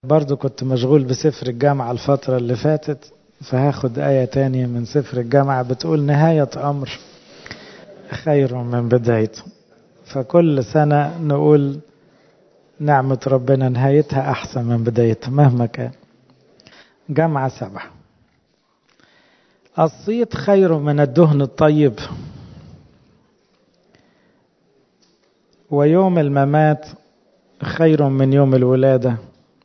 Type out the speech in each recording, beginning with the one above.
برضو كنت مشغول بسفر الجامعة الفترة اللي فاتت فهاخد آية تانية من سفر الجامعة بتقول نهاية أمر خير من بدايته فكل سنة نقول نعمة ربنا نهايتها أحسن من بدايتها مهما كان جامعة سبعة الصيت خير من الدهن الطيب ويوم الممات خير من يوم الولادة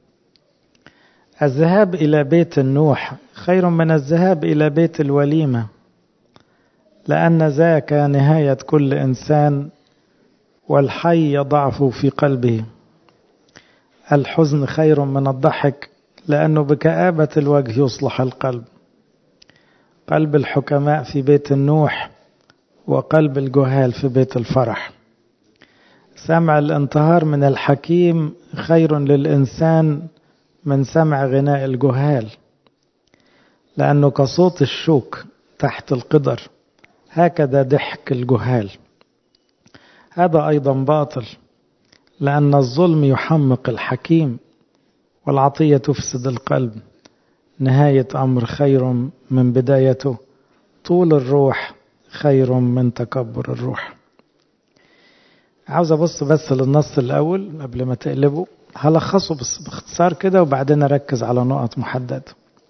الذهاب إلى بيت النوح خير من الذهاب إلى بيت الوليمة لأن ذاك نهاية كل إنسان والحي يضعف في قلبه الحزن خير من الضحك لأنه بكآبة الوجه يصلح القلب قلب الحكماء في بيت النوح وقلب الجهال في بيت الفرح سمع الانتهار من الحكيم خير للإنسان من سمع غناء الجهال لأنه كصوت الشوك تحت القدر هكذا ضحك الجهال هذا أيضا باطل لأن الظلم يحمق الحكيم والعطية تفسد القلب نهاية أمر خير من بدايته طول الروح خير من تكبر الروح عاوز أبص بس للنص الأول قبل ما تقلبه هلخصه بس باختصار كده وبعدين أركز على نقط محددة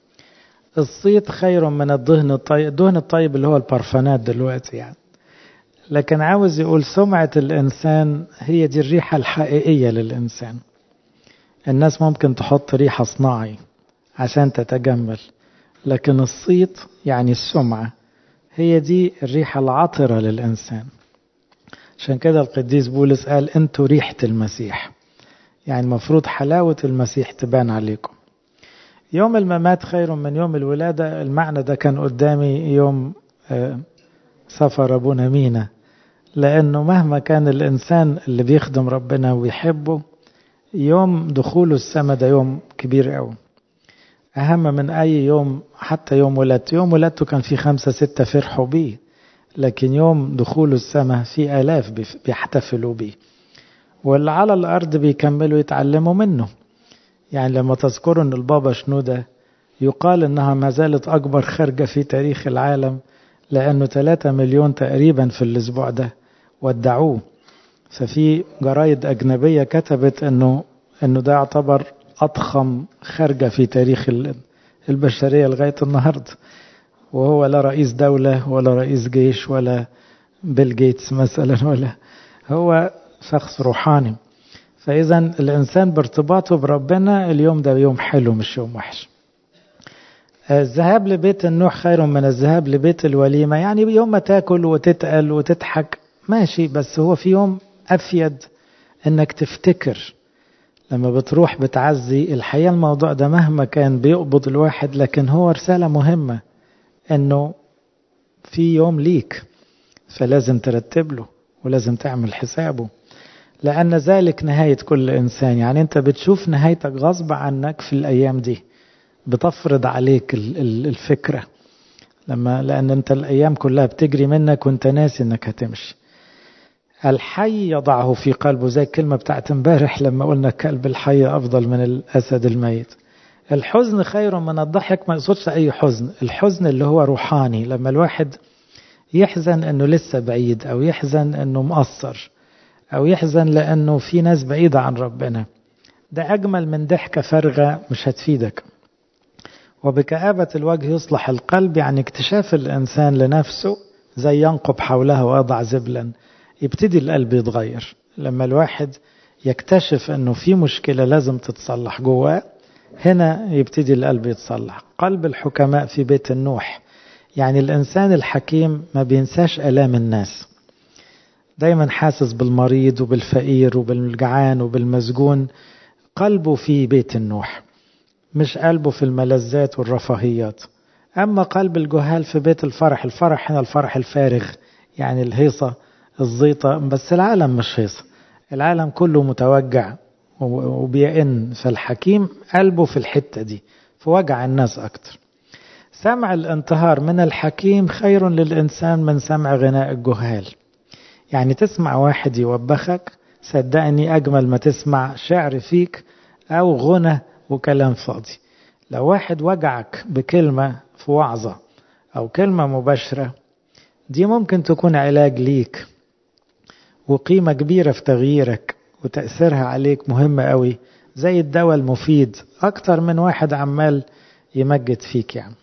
الصيت خير من الدهن الطيب الدهن الطيب اللي هو البرفانات دلوقتي يعني لكن عاوز يقول سمعة الإنسان هي دي الريحة الحقيقية للإنسان الناس ممكن تحط ريحة صناعي عشان تتجمل لكن الصيت يعني السمعة هي دي الريحة العطرة للإنسان عشان كده القديس بولس قال انتوا ريحة المسيح يعني المفروض حلاوة المسيح تبان عليكم يوم الممات خير من يوم الولادة المعنى ده كان قدامي يوم سفر أبونا مينا لأنه مهما كان الإنسان اللي بيخدم ربنا ويحبه يوم دخوله السماء ده يوم كبير قوي أهم من أي يوم حتى يوم ولادته يوم ولادته كان في خمسة ستة فرحوا بيه لكن يوم دخوله السماء في آلاف بيحتفلوا بيه واللي على الأرض بيكملوا يتعلموا منه يعني لما تذكروا أن البابا شنودة يقال أنها ما زالت أكبر خرجة في تاريخ العالم لأنه 3 مليون تقريبا في الأسبوع ده ودعوه ففي جرايد أجنبية كتبت أنه أنه ده يعتبر أضخم خرجة في تاريخ البشرية لغاية النهاردة وهو لا رئيس دولة ولا رئيس جيش ولا بيل جيتس مثلا ولا هو شخص روحاني فإذا الإنسان بارتباطه بربنا اليوم ده يوم حلو مش يوم وحش الذهاب لبيت النوح خير من الذهاب لبيت الوليمة يعني يوم ما تاكل وتتقل وتضحك ماشي بس هو في يوم أفيد إنك تفتكر لما بتروح بتعزي الحقيقة الموضوع ده مهما كان بيقبض الواحد لكن هو رسالة مهمة إنه في يوم ليك فلازم ترتب له ولازم تعمل حسابه لأن ذلك نهاية كل إنسان يعني أنت بتشوف نهايتك غصب عنك في الأيام دي بتفرض عليك الفكرة لما لأن أنت الأيام كلها بتجري منك وأنت ناسي أنك هتمشي الحي يضعه في قلبه زي الكلمة بتاعت امبارح لما قلنا كلب الحي أفضل من الأسد الميت الحزن خير من الضحك ما يقصدش أي حزن الحزن اللي هو روحاني لما الواحد يحزن أنه لسه بعيد أو يحزن أنه مقصر أو يحزن لأنه في ناس بعيدة عن ربنا ده أجمل من ضحكة فارغة مش هتفيدك وبكآبة الوجه يصلح القلب يعني اكتشاف الإنسان لنفسه زي ينقب حولها ويضع زبلا يبتدي القلب يتغير لما الواحد يكتشف أنه في مشكلة لازم تتصلح جواه هنا يبتدي القلب يتصلح قلب الحكماء في بيت النوح يعني الإنسان الحكيم ما بينساش ألام الناس دايما حاسس بالمريض وبالفقير وبالجعان وبالمسجون قلبه في بيت النوح مش قلبه في الملذات والرفاهيات أما قلب الجهال في بيت الفرح الفرح هنا الفرح الفارغ يعني الهيصة الزيطة بس العالم مش هيصة العالم كله متوجع وبيئن فالحكيم قلبه في الحتة دي في وجع الناس أكتر سمع الانتهار من الحكيم خير للإنسان من سمع غناء الجهال يعني تسمع واحد يوبخك صدقني أجمل ما تسمع شعر فيك أو غنى وكلام فاضي لو واحد وجعك بكلمة في وعظة أو كلمة مباشرة دي ممكن تكون علاج ليك وقيمة كبيرة في تغييرك وتأثيرها عليك مهمة قوي زي الدواء المفيد أكتر من واحد عمال يمجد فيك يعني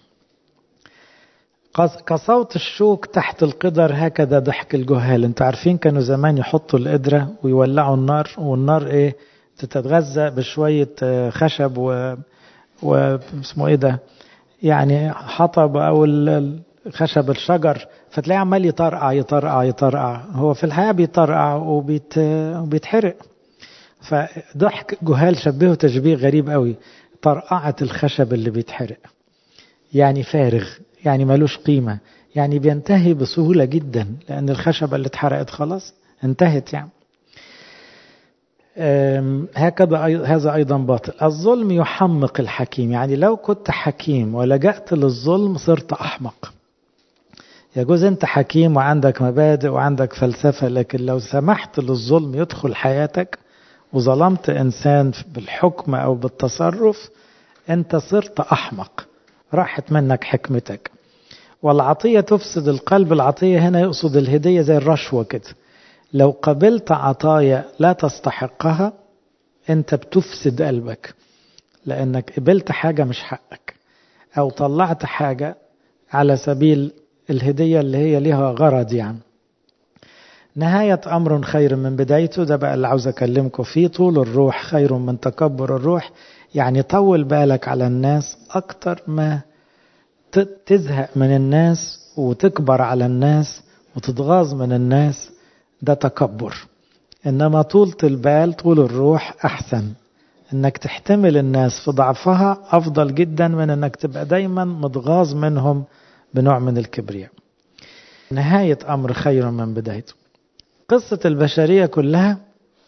كصوت الشوك تحت القدر هكذا ضحك الجهال انتوا عارفين كانوا زمان يحطوا القدرة ويولعوا النار والنار ايه تتغذى بشوية خشب و, و... اسمه ايه ده يعني حطب او خشب الشجر فتلاقيه عمال يطرقع يطرقع يطرقع هو في الحقيقة بيطرقع وبيت... وبيتحرق فضحك جهال شبهه تشبيه غريب قوي طرقعة الخشب اللي بيتحرق يعني فارغ يعني ملوش قيمة يعني بينتهي بسهولة جدا لأن الخشبة اللي اتحرقت خلاص انتهت يعني هكذا هذا أيضا باطل الظلم يحمق الحكيم يعني لو كنت حكيم ولجأت للظلم صرت أحمق يجوز أنت حكيم وعندك مبادئ وعندك فلسفة لكن لو سمحت للظلم يدخل حياتك وظلمت إنسان بالحكم أو بالتصرف أنت صرت أحمق راحت منك حكمتك والعطية تفسد القلب العطية هنا يقصد الهدية زي الرشوة كده لو قبلت عطايا لا تستحقها انت بتفسد قلبك لانك قبلت حاجة مش حقك او طلعت حاجة على سبيل الهدية اللي هي ليها غرض يعني نهاية أمر خير من بدايته ده بقى اللي عاوز أكلمكم فيه طول الروح خير من تكبر الروح يعني طول بالك على الناس أكتر ما تزهق من الناس وتكبر على الناس وتتغاظ من الناس ده تكبر إنما طولة البال طول الروح أحسن إنك تحتمل الناس في ضعفها أفضل جدا من إنك تبقى دايما متغاظ منهم بنوع من الكبرياء نهاية أمر خير من بدايته قصة البشرية كلها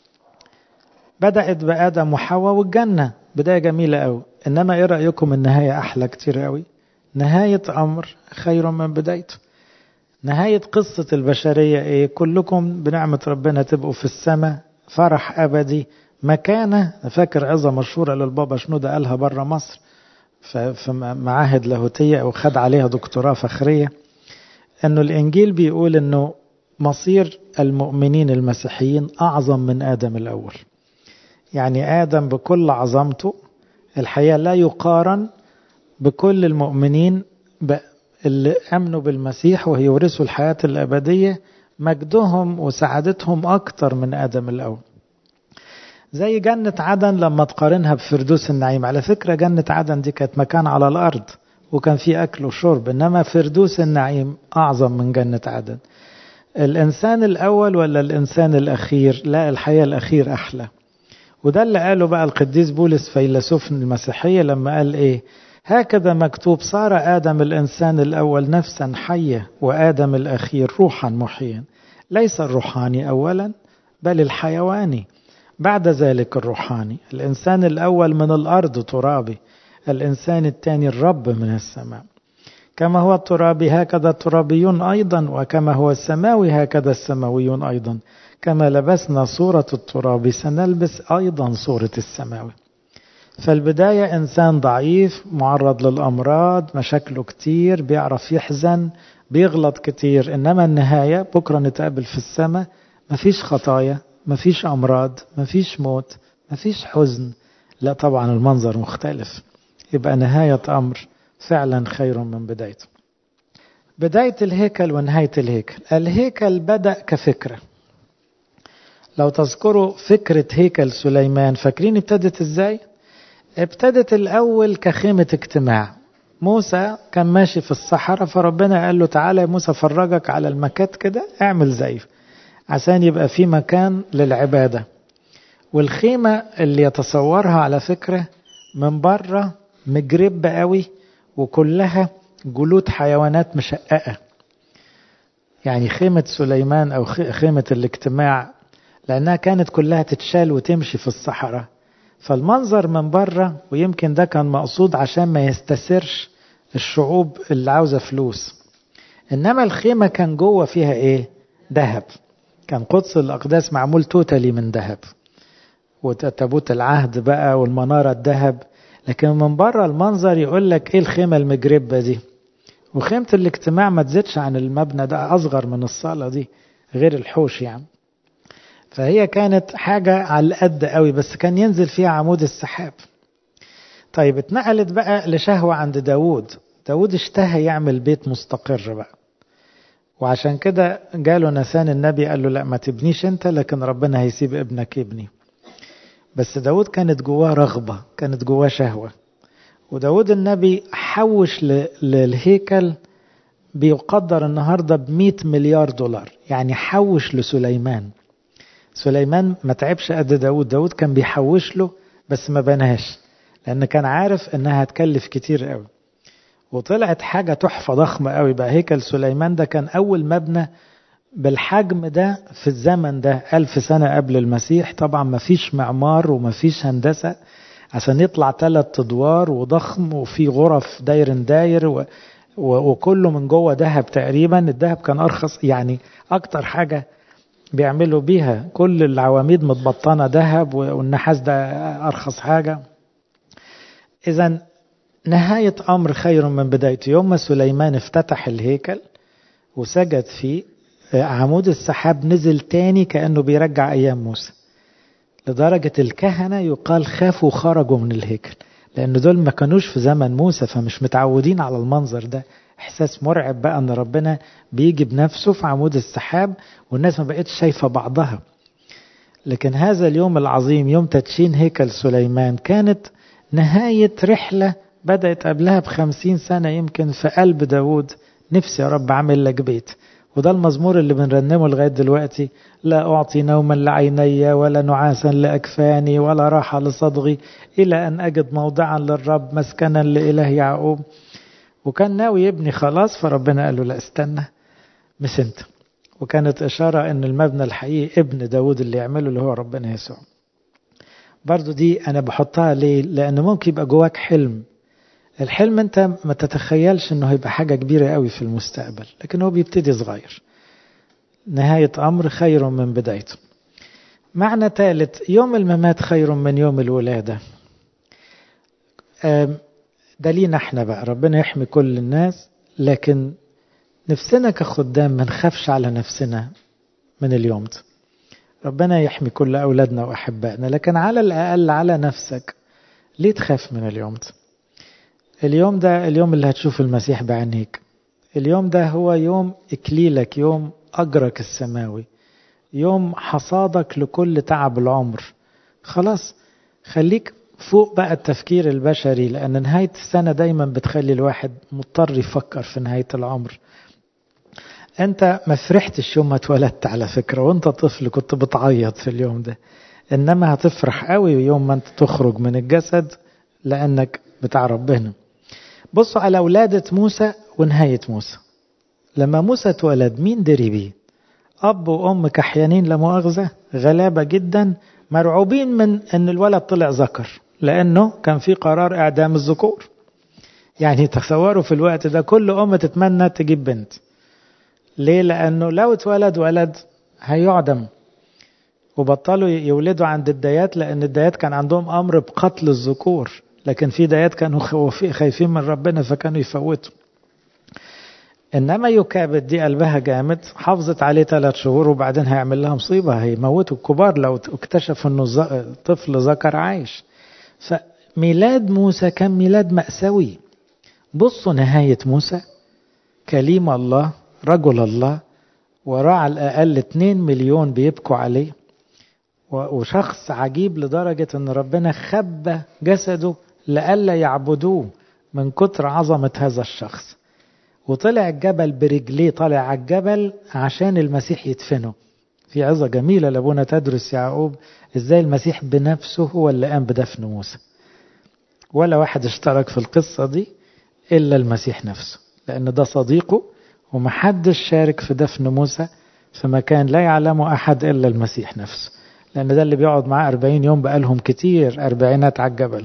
بدأت بآدم وحواء والجنة بداية جميلة أوي إنما إيه رأيكم النهاية أحلى كتير أوي نهاية أمر خير من بدايته نهاية قصة البشرية إيه كلكم بنعمة ربنا تبقوا في السماء فرح أبدي مكانة فاكر عظة مشهورة للبابا شنودة قالها بره مصر في معاهد لاهوتية وخد عليها دكتوراه فخرية أنه الإنجيل بيقول أنه مصير المؤمنين المسيحيين أعظم من آدم الأول يعني آدم بكل عظمته الحقيقة لا يقارن بكل المؤمنين اللي أمنوا بالمسيح وهيورثوا الحياة الأبدية مجدهم وسعادتهم أكتر من آدم الأول زي جنة عدن لما تقارنها بفردوس النعيم على فكرة جنة عدن دي كانت مكان على الأرض وكان في أكل وشرب إنما فردوس النعيم أعظم من جنة عدن الإنسان الأول ولا الإنسان الأخير لا الحياة الأخير أحلى وده اللي قاله بقى القديس بولس فيلسوف المسيحية لما قال إيه هكذا مكتوب صار آدم الإنسان الأول نفسا حية وآدم الأخير روحا محيا ليس الروحاني أولا بل الحيواني بعد ذلك الروحاني الإنسان الأول من الأرض ترابي الإنسان الثاني الرب من السماء كما هو الترابي هكذا الترابيون أيضا وكما هو السماوي هكذا السماويون أيضا كما لبسنا صورة التراب سنلبس أيضا صورة السماوي فالبداية إنسان ضعيف معرض للأمراض مشاكله كتير بيعرف يحزن بيغلط كتير إنما النهاية بكرة نتقابل في السماء مفيش خطايا مفيش أمراض مفيش موت مفيش حزن لا طبعا المنظر مختلف يبقى نهاية أمر فعلا خير من بدايته بداية الهيكل ونهاية الهيكل الهيكل بدأ كفكرة لو تذكروا فكرة هيكل سليمان فاكرين ابتدت ازاي ابتدت الأول كخيمة اجتماع موسى كان ماشي في الصحراء فربنا قال له تعالى يا موسى فرجك على المكات كده اعمل زيه عشان يبقى في مكان للعبادة والخيمة اللي يتصورها على فكرة من بره مجربة قوي وكلها جلود حيوانات مشققة يعني خيمة سليمان أو خيمة الاجتماع لأنها كانت كلها تتشال وتمشي في الصحراء فالمنظر من بره ويمكن ده كان مقصود عشان ما يستسرش الشعوب اللي عاوزة فلوس إنما الخيمة كان جوه فيها إيه ذهب كان قدس الأقداس معمول توتالي من ذهب وتابوت العهد بقى والمنارة الذهب لكن من بره المنظر يقول لك ايه الخيمة المجربة دي وخيمة الاجتماع ما تزيدش عن المبنى ده أصغر من الصالة دي غير الحوش يعني فهي كانت حاجة على القد قوي بس كان ينزل فيها عمود السحاب طيب اتنقلت بقى لشهوة عند داود داود اشتهى يعمل بيت مستقر بقى وعشان كده جاله نسان النبي قال له لا ما تبنيش انت لكن ربنا هيسيب ابنك يبني بس داود كانت جواه رغبة كانت جواه شهوة وداود النبي حوش للهيكل بيقدر النهاردة بمئة مليار دولار يعني حوش لسليمان سليمان ما تعبش قد داود داود كان بيحوش له بس ما بناش لأن كان عارف إنها هتكلف كتير قوي وطلعت حاجة تحفة ضخمة قوي بقى هيكل سليمان ده كان أول مبنى بالحجم ده في الزمن ده ألف سنة قبل المسيح طبعا ما فيش معمار وما فيش هندسة عشان يطلع ثلاث أدوار وضخم وفي غرف داير داير و... و... وكله من جوه ذهب تقريبا الذهب كان أرخص يعني أكتر حاجة بيعملوا بيها كل العواميد متبطنة ذهب والنحاس ده أرخص حاجة إذا نهاية أمر خير من بدايته يوم ما سليمان افتتح الهيكل وسجد فيه عمود السحاب نزل تاني كأنه بيرجع أيام موسى لدرجة الكهنة يقال خافوا خرجوا من الهيكل لأن دول ما كانوش في زمن موسى فمش متعودين على المنظر ده إحساس مرعب بقى أن ربنا بيجي بنفسه في عمود السحاب والناس ما بقتش شايفة بعضها لكن هذا اليوم العظيم يوم تدشين هيكل سليمان كانت نهاية رحلة بدأت قبلها بخمسين سنة يمكن في قلب داود نفسي يا رب أعمل لك بيت وده المزمور اللي بنرنمه لغاية دلوقتي لا أعطي نوما لعيني ولا نعاسا لأكفاني ولا راحة لصدغي إلى أن أجد موضعا للرب مسكنا لإله يعقوب وكان ناوي يبني خلاص فربنا قال له لا استنى مش انت وكانت إشارة أن المبنى الحقيقي ابن داود اللي يعمله اللي هو ربنا يسوع برضو دي أنا بحطها ليه لأن ممكن يبقى جواك حلم الحلم انت ما تتخيلش انه هيبقى حاجة كبيرة قوي في المستقبل لكن هو بيبتدي صغير نهاية أمر خير من بدايته معنى ثالث يوم الممات خير من يوم الولادة ده لينا احنا بقى ربنا يحمي كل الناس لكن نفسنا كخدام ما نخافش على نفسنا من اليوم ده ربنا يحمي كل أولادنا وأحبائنا لكن على الأقل على نفسك ليه تخاف من اليوم ده اليوم ده اليوم اللي هتشوف المسيح بعينيك اليوم ده هو يوم إكليلك يوم أجرك السماوي يوم حصادك لكل تعب العمر خلاص خليك فوق بقى التفكير البشري لأن نهاية السنة دايما بتخلي الواحد مضطر يفكر في نهاية العمر أنت ما فرحتش يوم ما اتولدت على فكرة وأنت طفل كنت بتعيط في اليوم ده إنما هتفرح قوي يوم ما أنت تخرج من الجسد لأنك بتاع ربنا بصوا على ولادة موسى ونهاية موسى لما موسى اتولد مين دري بيه أب وأم كحيانين لمؤاخذة غلابة جدا مرعوبين من أن الولد طلع ذكر لأنه كان في قرار إعدام الذكور يعني تصوروا في الوقت ده كل أم تتمنى تجيب بنت ليه لأنه لو اتولد ولد هيعدم وبطلوا يولدوا عند الديات لأن الديات كان عندهم أمر بقتل الذكور لكن في ديات كانوا خايفين من ربنا فكانوا يفوتوا انما يكابد دي قلبها جامد حافظت عليه ثلاث شهور وبعدين هيعمل لها مصيبه هيموتوا الكبار لو اكتشفوا انه طفل ذكر عايش فميلاد موسى كان ميلاد مأساوي بصوا نهاية موسى كليم الله رجل الله وراه على الأقل 2 مليون بيبكوا عليه وشخص عجيب لدرجة أن ربنا خبى جسده لألا يعبدوه من كتر عظمة هذا الشخص وطلع الجبل برجليه طالع على الجبل عشان المسيح يدفنه في عظة جميلة لابونا تدرس يعقوب ازاي المسيح بنفسه هو اللي قام بدفن موسى ولا واحد اشترك في القصة دي إلا المسيح نفسه لأن ده صديقه ومحدش شارك في دفن موسى في مكان لا يعلمه أحد إلا المسيح نفسه لأن ده اللي بيقعد معاه أربعين يوم بقالهم كتير أربعينات على الجبل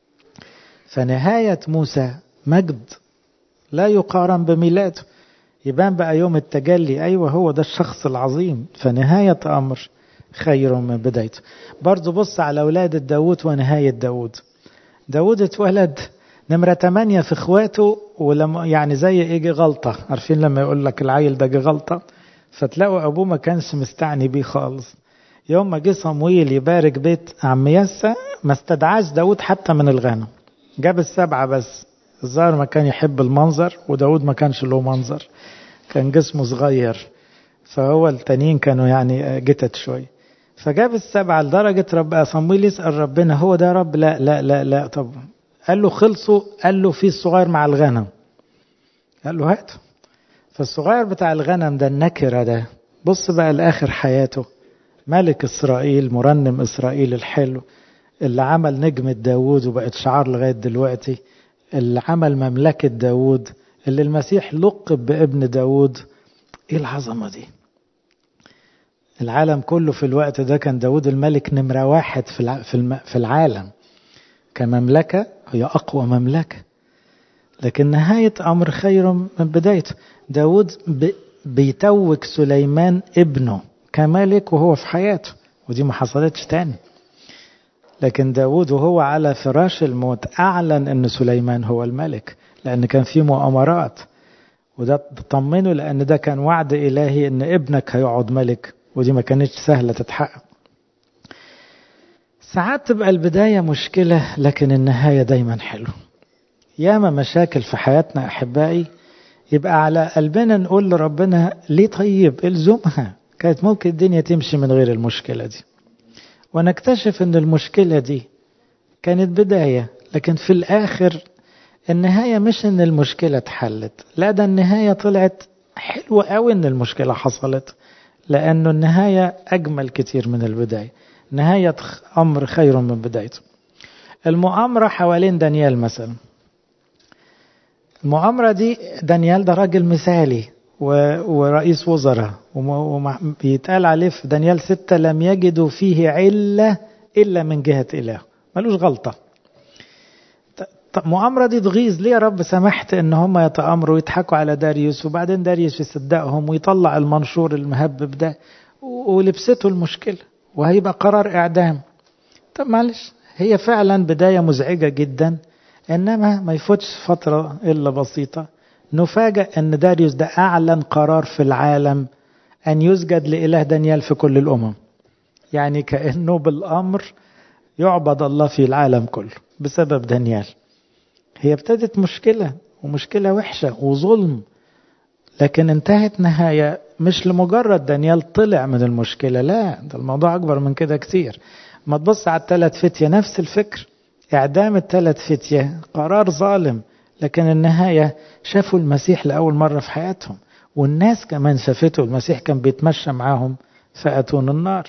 فنهاية موسى مجد لا يقارن بميلاده يبان بقى يوم التجلي أيوة هو ده الشخص العظيم فنهاية أمر خير من بدايته برضو بص على ولادة داود ونهاية داود داود اتولد نمرة تمانية في اخواته ولما يعني زي يجي غلطة عارفين لما يقول لك العيل ده جه غلطة فتلاقوا ابوه ما كانش مستعني بيه خالص يوم ما جه صمويل يبارك بيت عم يسى ما استدعاش داود حتى من الغنم جاب السبعة بس الظاهر ما كان يحب المنظر وداود ما كانش له منظر كان جسمه صغير فهو التانيين كانوا يعني جتت شوي فجاب السبعة لدرجة رب صمويل يسأل ربنا هو ده رب لا لا لا لا طب قال له خلصوا قال له في الصغير مع الغنم قال له هات فالصغير بتاع الغنم ده النكرة ده بص بقى لآخر حياته ملك إسرائيل مرنم إسرائيل الحلو اللي عمل نجمة داوود وبقت شعار لغاية دلوقتي اللي عمل مملكة داوود اللي المسيح لقب بابن داوود ايه العظمة دي العالم كله في الوقت ده كان داود الملك نمرة واحد في في العالم كمملكة هي أقوى مملكة لكن نهاية أمر خير من بدايته داود بيتوج سليمان ابنه كملك وهو في حياته ودي ما حصلتش تاني لكن داود وهو على فراش الموت أعلن أن سليمان هو الملك لأن كان في مؤامرات وده طمنه لأن ده كان وعد إلهي أن ابنك هيقعد ملك ودي ما كانتش سهلة تتحقق ساعات تبقى البداية مشكلة لكن النهاية دايما حلو ياما مشاكل في حياتنا أحبائي يبقى على قلبنا نقول لربنا ليه طيب الزمها كانت ممكن الدنيا تمشي من غير المشكلة دي ونكتشف ان المشكلة دي كانت بداية لكن في الآخر النهاية مش ان المشكلة اتحلت لا ده النهاية طلعت حلوة قوي ان المشكلة حصلت لأنه النهاية أجمل كتير من البداية نهاية أمر خير من بدايته المؤامرة حوالين دانيال مثلا المؤامرة دي دانيال ده راجل مثالي ورئيس وزراء وبيتقال عليه في دانيال ستة لم يجدوا فيه علة إلا من جهة إله ملوش غلطة طب مؤامرة دي تغيظ ليه يا رب سمحت ان هم يتآمروا ويضحكوا على داريوس وبعدين داريوس يصدقهم ويطلع المنشور المهبب ده ولبسته المشكلة وهيبقى قرار إعدام طب معلش هي فعلا بداية مزعجة جدا إنما ما يفوتش فترة إلا بسيطة نفاجأ أن داريوس ده أعلن قرار في العالم أن يسجد لإله دانيال في كل الأمم يعني كأنه بالأمر يعبد الله في العالم كله بسبب دانيال هي ابتدت مشكلة ومشكلة وحشة وظلم لكن انتهت نهاية مش لمجرد دانيال طلع من المشكلة لا ده الموضوع أكبر من كده كتير ما تبص على الثلاث فتية نفس الفكر إعدام الثلاث فتية قرار ظالم لكن النهاية شافوا المسيح لأول مرة في حياتهم والناس كمان شافته المسيح كان بيتمشى معاهم فأتون النار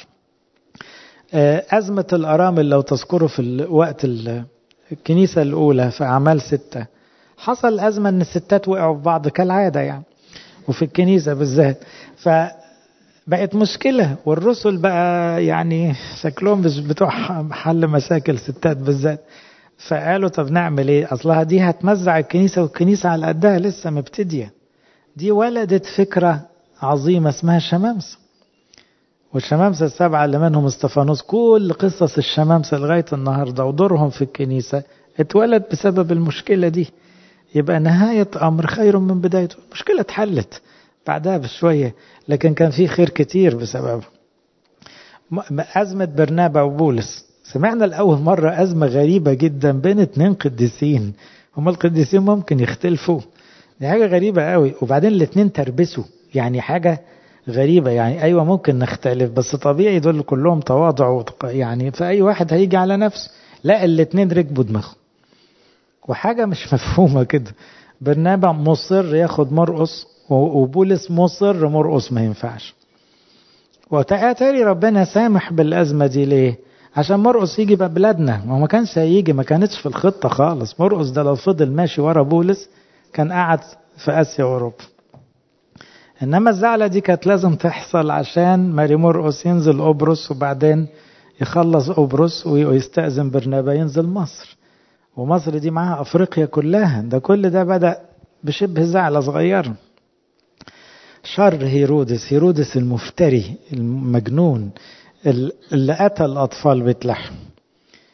أزمة الأرامل لو تذكروا في وقت الكنيسة الأولى في أعمال ستة حصل أزمة أن الستات وقعوا في بعض كالعادة يعني وفي الكنيسة بالذات فبقت مشكلة والرسل بقى يعني شكلهم مش بتوع حل مشاكل ستات بالذات فقالوا طب نعمل ايه اصلها دي هتمزع الكنيسة والكنيسة على قدها لسه مبتدية دي ولدت فكرة عظيمة اسمها الشمامسة والشمامسة السبعة اللي منهم استفانوس كل قصص الشمامسة لغاية النهاردة ودورهم في الكنيسة اتولد بسبب المشكلة دي يبقى نهاية أمر خير من بدايته المشكلة اتحلت بعدها بشوية لكن كان في خير كتير بسببه أزمة برنابا وبولس سمعنا لأول مرة أزمة غريبة جدا بين اتنين قديسين هما القديسين ممكن يختلفوا دي حاجة غريبة قوي وبعدين الاتنين تربسوا يعني حاجة غريبة يعني أيوة ممكن نختلف بس طبيعي دول كلهم تواضع يعني فأي واحد هيجي على نفسه لا الاتنين ركبوا دماغهم وحاجة مش مفهومة كده برنابا مصر ياخد مرقص وبولس مصر مرقص ما ينفعش وتأتري ربنا سامح بالأزمة دي ليه عشان مرقص يجي بقى بلادنا ما هو ما كانش هيجي ما كانتش في الخطة خالص مرقص ده لو فضل ماشي ورا بولس كان قعد في آسيا وأوروبا إنما الزعلة دي كانت لازم تحصل عشان ماري مرقص ينزل قبرص وبعدين يخلص قبرص ويستأذن برنابا ينزل مصر ومصر دي معاها أفريقيا كلها ده كل ده بدأ بشبه زعلة صغيرة شر هيرودس هيرودس المفتري المجنون اللي قتل أطفال بيت لحم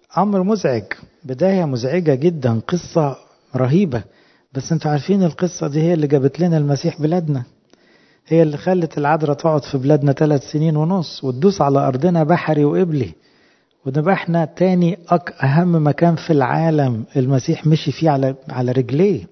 أمر مزعج بداية مزعجة جدا قصة رهيبة بس انتوا عارفين القصة دي هي اللي جابت لنا المسيح بلادنا هي اللي خلت العذراء تقعد في بلادنا ثلاث سنين ونص وتدوس على أرضنا بحري وقبلي ونبقى احنا تاني أك أهم مكان في العالم المسيح مشي فيه على على رجليه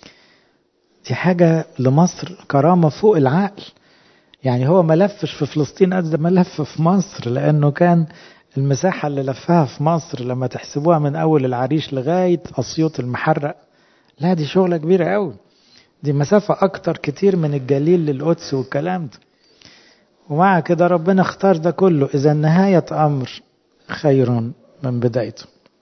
دي حاجة لمصر كرامة فوق العقل يعني هو ما لفش في فلسطين قد ما لف في مصر لأنه كان المساحة اللي لفها في مصر لما تحسبوها من أول العريش لغاية أسيوط المحرق لا دي شغلة كبيرة قوي دي مسافة أكتر كتير من الجليل للقدس والكلام ده ومع كده ربنا اختار ده كله إذا نهاية أمر خير من بدايته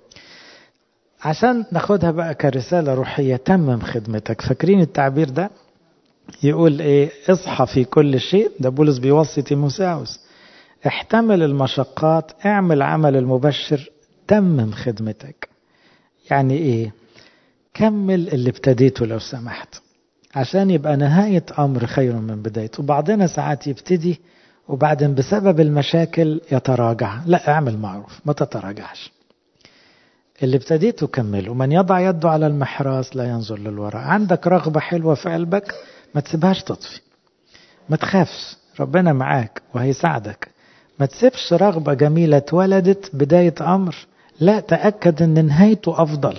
عشان ناخدها بقى كرسالة روحية تمم خدمتك فاكرين التعبير ده يقول ايه اصحى في كل شيء ده بولس بيوصي تيموساوس احتمل المشقات اعمل عمل المبشر تمم خدمتك يعني ايه كمل اللي ابتديته لو سمحت عشان يبقى نهاية أمر خير من بدايته بعضنا ساعات يبتدي وبعدين بسبب المشاكل يتراجع لا اعمل معروف ما تتراجعش اللي ابتديته كمله من يضع يده على المحراس لا ينظر للوراء عندك رغبة حلوة في قلبك ما تسيبهاش تطفي ما تخافش ربنا معاك وهيساعدك ما تسيبش رغبة جميلة اتولدت بداية أمر لا تأكد أن نهايته أفضل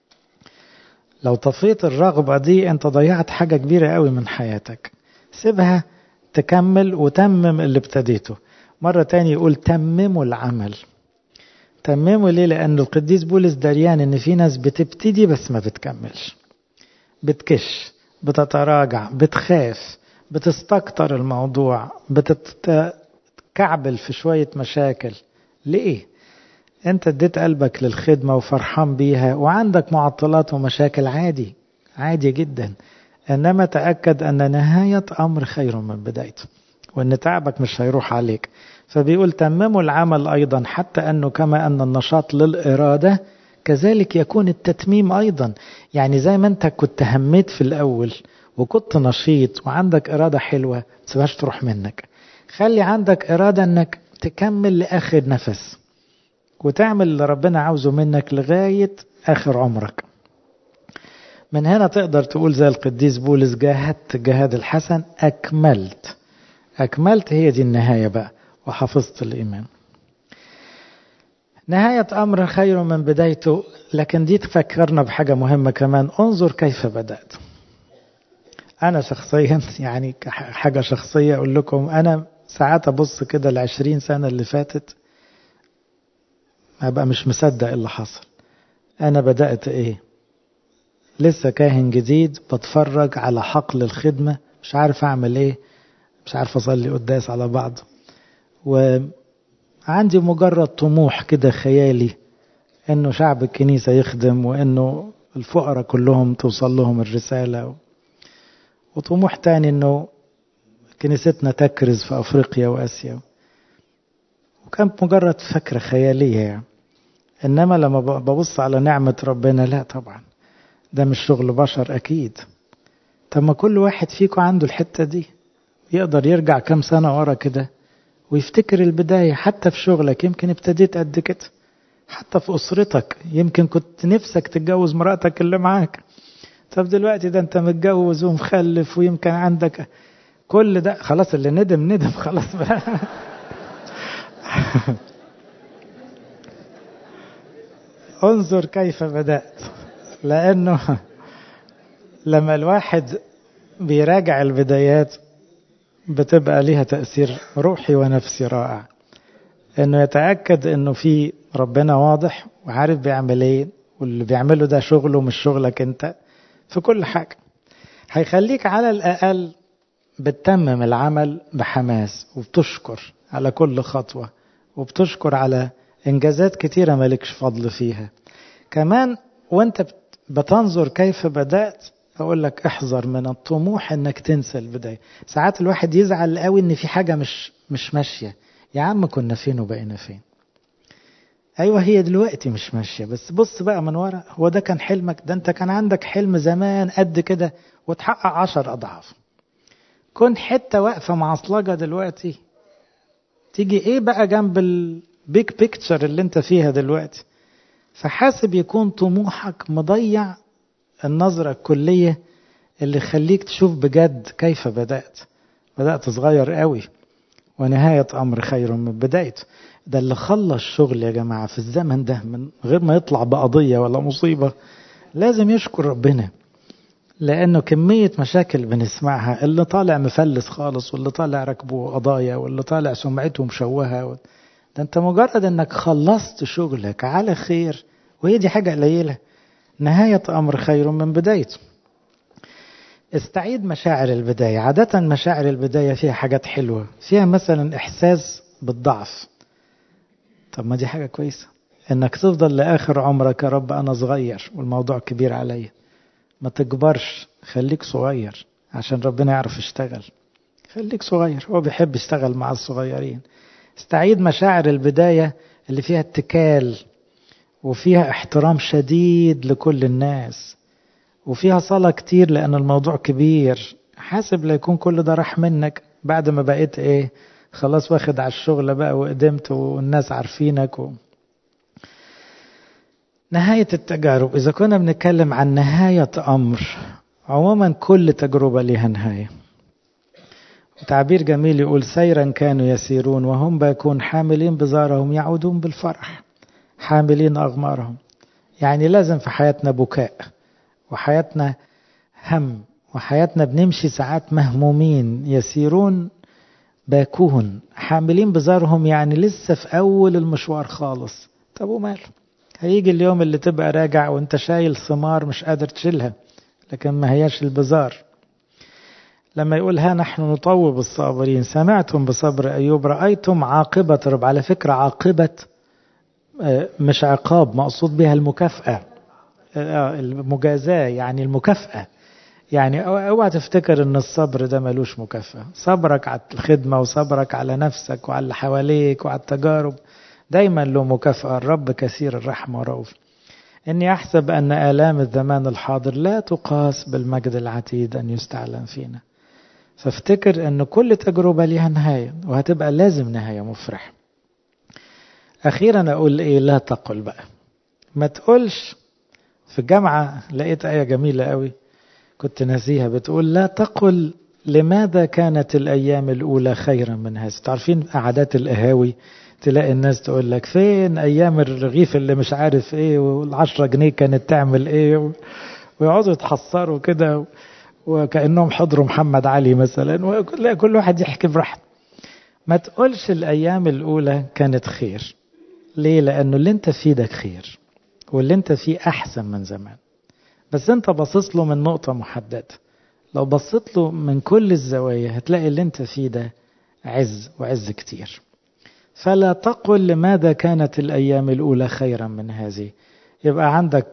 لو طفيت الرغبة دي أنت ضيعت حاجة كبيرة قوي من حياتك سيبها تكمل وتمم اللي ابتديته مرة تاني يقول تمموا العمل تمموا ليه لأن القديس بولس دريان أن في ناس بتبتدي بس ما بتكملش بتكش بتتراجع بتخاف بتستكتر الموضوع بتتكعبل في شوية مشاكل ليه انت اديت قلبك للخدمة وفرحان بيها وعندك معطلات ومشاكل عادي عادي جدا انما تأكد ان نهاية امر خير من بدايته وان تعبك مش هيروح عليك فبيقول تمموا العمل ايضا حتى انه كما ان النشاط للارادة كذلك يكون التتميم ايضا يعني زي ما انت كنت هميت في الاول وكنت نشيط وعندك ارادة حلوة تسيبهاش تروح منك خلي عندك ارادة انك تكمل لاخر نفس وتعمل اللي ربنا عاوزه منك لغاية آخر عمرك من هنا تقدر تقول زي القديس بولس جاهدت الجهاد الحسن أكملت أكملت هي دي النهاية بقى وحفظت الإيمان نهاية أمر خير من بدايته لكن دي تفكرنا بحاجة مهمة كمان انظر كيف بدأت أنا شخصيا يعني حاجة شخصية أقول لكم أنا ساعات أبص كده العشرين سنة اللي فاتت أبقى مش مصدق اللي حصل أنا بدأت إيه لسه كاهن جديد بتفرج على حقل الخدمة مش عارف أعمل إيه مش عارف أصلي قداس على بعض وعندي مجرد طموح كده خيالي إنه شعب الكنيسة يخدم وإنه الفقراء كلهم توصل لهم الرسالة وطموح تاني إنه كنيستنا تكرز في أفريقيا وآسيا وكانت مجرد فكرة خيالية يعني إنما لما ببص على نعمة ربنا لا طبعا ده مش شغل بشر أكيد طب ما كل واحد فيكم عنده الحتة دي يقدر يرجع كام سنة ورا كده ويفتكر البداية حتى في شغلك يمكن ابتديت قد كده حتى في أسرتك يمكن كنت نفسك تتجوز مراتك اللي معاك طب دلوقتي ده انت متجوز ومخلف ويمكن عندك كل ده خلاص اللي ندم ندم خلاص بقى انظر كيف بدأت لأنه لما الواحد بيراجع البدايات بتبقى ليها تأثير روحي ونفسي رائع انه يتأكد انه في ربنا واضح وعارف بيعمل ايه واللي بيعمله ده شغله مش شغلك انت في كل حاجة هيخليك على الأقل بتتمم العمل بحماس وبتشكر على كل خطوة وبتشكر على إنجازات كتيرة مالكش فضل فيها كمان وانت بتنظر كيف بدأت أقول لك احذر من الطموح انك تنسى البداية ساعات الواحد يزعل قوي ان في حاجة مش مش ماشية يا عم كنا فين وبقينا فين ايوه هي دلوقتي مش ماشية بس بص بقى من ورا هو ده كان حلمك ده انت كان عندك حلم زمان قد كده وتحقق عشر اضعاف كن حتة واقفة معصلجة دلوقتي تيجي ايه بقى جنب البيج بيكتشر اللي انت فيها دلوقتي فحاسب يكون طموحك مضيع النظرة الكلية اللي يخليك تشوف بجد كيف بدأت بدأت صغير قوي ونهاية أمر خير من بدايته ده اللي خلص شغل يا جماعة في الزمن ده من غير ما يطلع بقضية ولا مصيبة لازم يشكر ربنا لأنه كمية مشاكل بنسمعها اللي طالع مفلس خالص واللي طالع ركبه قضايا واللي طالع سمعته مشوهة ده أنت مجرد أنك خلصت شغلك على خير وهي دي حاجة قليلة نهاية أمر خير من بدايته استعيد مشاعر البداية عادة مشاعر البداية فيها حاجات حلوة فيها مثلا إحساس بالضعف طب ما دي حاجة كويسة إنك تفضل لآخر عمرك يا رب أنا صغير والموضوع كبير عليا ما تكبرش خليك صغير عشان ربنا يعرف يشتغل خليك صغير هو بيحب يشتغل مع الصغيرين استعيد مشاعر البداية اللي فيها اتكال وفيها احترام شديد لكل الناس وفيها صلاة كتير لأن الموضوع كبير حاسب لا يكون كل ده راح منك بعد ما بقيت ايه خلاص واخد على الشغل بقى وقدمت والناس عارفينك و... نهاية التجارب إذا كنا بنتكلم عن نهاية أمر عموما كل تجربة لها نهاية تعبير جميل يقول سيرا كانوا يسيرون وهم باكون حاملين بزارهم يعودون بالفرح حاملين أغمارهم يعني لازم في حياتنا بكاء وحياتنا هم وحياتنا بنمشي ساعات مهمومين يسيرون باكون حاملين بزارهم يعني لسه في أول المشوار خالص طب وماله هيجي اليوم اللي تبقى راجع وانت شايل ثمار مش قادر تشيلها لكن ما هياش البزار لما يقول ها نحن نطوب الصابرين سمعتم بصبر أيوب رأيتم عاقبة رب على فكرة عاقبة مش عقاب مقصود بها المكافأة المجازاة يعني المكافأة يعني اوعى تفتكر ان الصبر ده ملوش مكافأة صبرك على الخدمة وصبرك على نفسك وعلى اللي حواليك وعلى التجارب دايما له مكافأة الرب كثير الرحمة ورؤوف إني أحسب أن آلام الزمان الحاضر لا تقاس بالمجد العتيد أن يستعلن فينا فافتكر أن كل تجربة لها نهاية وهتبقى لازم نهاية مفرح أخيرا أقول إيه لا تقل بقى ما تقولش في الجامعة لقيت آية جميلة قوي كنت ناسيها بتقول لا تقل لماذا كانت الأيام الأولى خيرا من هذا تعرفين قعدات القهاوي تلاقي الناس تقول لك فين أيام الرغيف اللي مش عارف إيه والعشرة جنيه كانت تعمل إيه ويقعدوا يتحسروا كده وكأنهم حضروا محمد علي مثلا وكل واحد يحكي براحته ما تقولش الأيام الأولى كانت خير ليه؟ لأنه اللي أنت فيه ده خير واللي أنت فيه أحسن من زمان بس أنت باصص له من نقطة محددة لو بصيت له من كل الزوايا هتلاقي اللي أنت فيه ده عز وعز كتير فلا تقل لماذا كانت الأيام الأولى خيرا من هذه يبقى عندك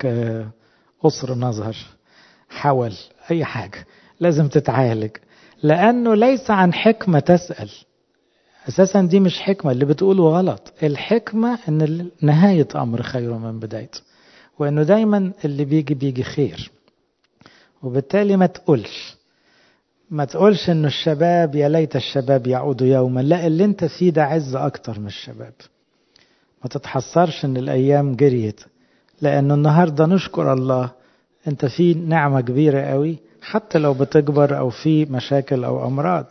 قصر نظر حول أي حاجة لازم تتعالج لأنه ليس عن حكمة تسأل أساسا دي مش حكمة اللي بتقوله غلط الحكمة أن نهاية أمر خير من بدايته وأنه دايما اللي بيجي بيجي خير وبالتالي ما تقولش ما تقولش انه الشباب يا ليت الشباب يعودوا يوما لا اللي انت فيه ده عز اكتر من الشباب ما تتحسرش ان الايام جريت لانه النهارده نشكر الله انت في نعمة كبيرة قوي حتى لو بتكبر او في مشاكل او امراض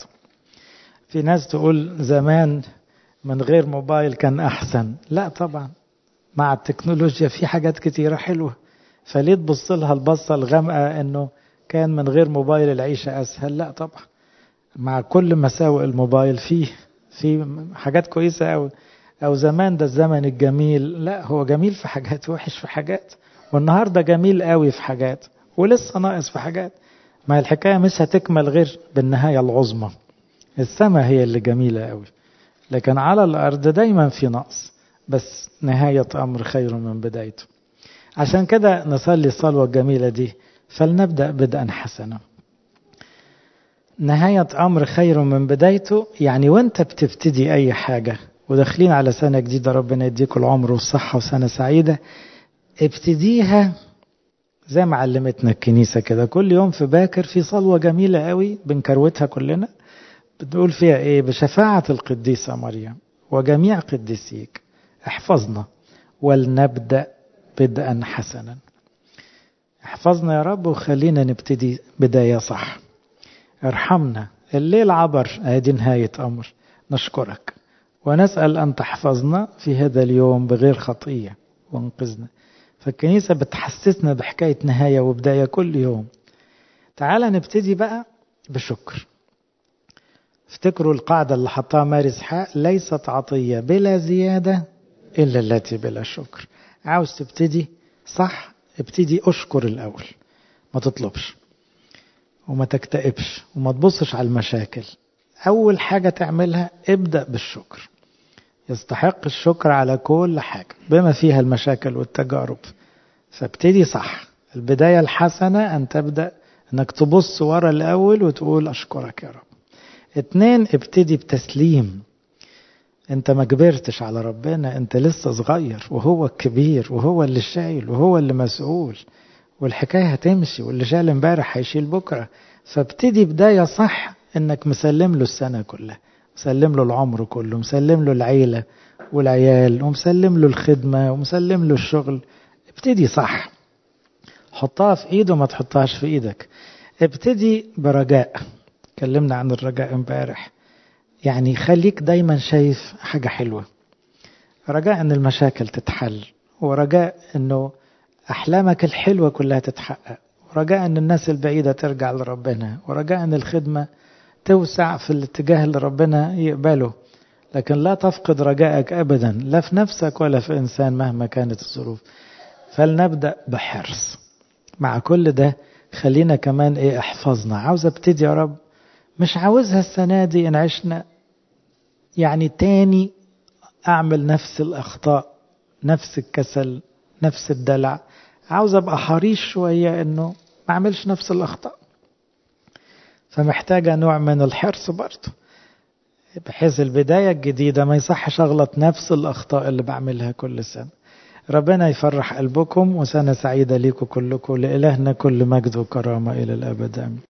في ناس تقول زمان من غير موبايل كان احسن لا طبعا مع التكنولوجيا في حاجات كتيرة حلوة فليه تبص لها البصة الغامقة انه كان من غير موبايل العيشة أسهل لا طبعا مع كل مساوئ الموبايل فيه في حاجات كويسة أو أو زمان ده الزمن الجميل لا هو جميل في حاجات وحش في حاجات والنهاردة جميل قوي في حاجات ولسه ناقص في حاجات ما الحكاية مش هتكمل غير بالنهاية العظمى السماء هي اللي جميلة قوي لكن على الأرض دايما في نقص بس نهاية أمر خير من بدايته عشان كده نصلي الصلوة الجميلة دي فلنبدأ بدءا حسنا نهاية أمر خير من بدايته يعني وانت بتبتدي أي حاجة وداخلين على سنة جديدة ربنا يديكم العمر والصحة وسنة سعيدة ابتديها زي ما علمتنا الكنيسة كده كل يوم في باكر في صلوة جميلة قوي بنكروتها كلنا بتقول فيها ايه بشفاعة القديسة مريم وجميع قديسيك احفظنا ولنبدأ بدءا حسنا احفظنا يا رب وخلينا نبتدي بداية صح ارحمنا الليل عبر ادي نهاية امر نشكرك ونسأل أن تحفظنا في هذا اليوم بغير خطية وانقذنا فالكنيسة بتحسسنا بحكاية نهاية وبداية كل يوم تعال نبتدي بقى بشكر افتكروا القاعدة اللي حطها ماري اسحاق ليست عطية بلا زيادة إلا التي بلا شكر عاوز تبتدي صح ابتدي أشكر الأول ما تطلبش وما تكتئبش وما تبصش على المشاكل أول حاجة تعملها ابدأ بالشكر يستحق الشكر على كل حاجة بما فيها المشاكل والتجارب فابتدي صح البداية الحسنة أن تبدأ أنك تبص ورا الأول وتقول أشكرك يا رب اتنين ابتدي بتسليم انت ما كبرتش على ربنا انت لسه صغير وهو الكبير وهو اللي شايل وهو اللي مسؤول والحكاية هتمشي واللي شايل امبارح هيشيل بكرة فابتدي بداية صح انك مسلم له السنة كلها مسلم له العمر كله مسلم له العيلة والعيال ومسلم له الخدمة ومسلم له الشغل ابتدي صح حطها في ايده ما تحطهاش في ايدك ابتدي برجاء اتكلمنا عن الرجاء امبارح يعني خليك دايما شايف حاجة حلوة رجاء ان المشاكل تتحل ورجاء انه احلامك الحلوة كلها تتحقق ورجاء ان الناس البعيدة ترجع لربنا ورجاء ان الخدمة توسع في الاتجاه اللي ربنا يقبله لكن لا تفقد رجائك ابدا لا في نفسك ولا في انسان مهما كانت الظروف فلنبدا بحرص مع كل ده خلينا كمان ايه احفظنا عاوز ابتدي يا رب مش عاوزها السنه دي ان عشنا يعني تاني اعمل نفس الاخطاء نفس الكسل نفس الدلع عاوز ابقى حريص شويه انه ما اعملش نفس الاخطاء فمحتاجه نوع من الحرص برضه بحيث البدايه الجديده ما يصحش اغلط نفس الاخطاء اللي بعملها كل سنه ربنا يفرح قلبكم وسنه سعيده ليكم كلكم لالهنا كل مجد وكرامه الى الابد امين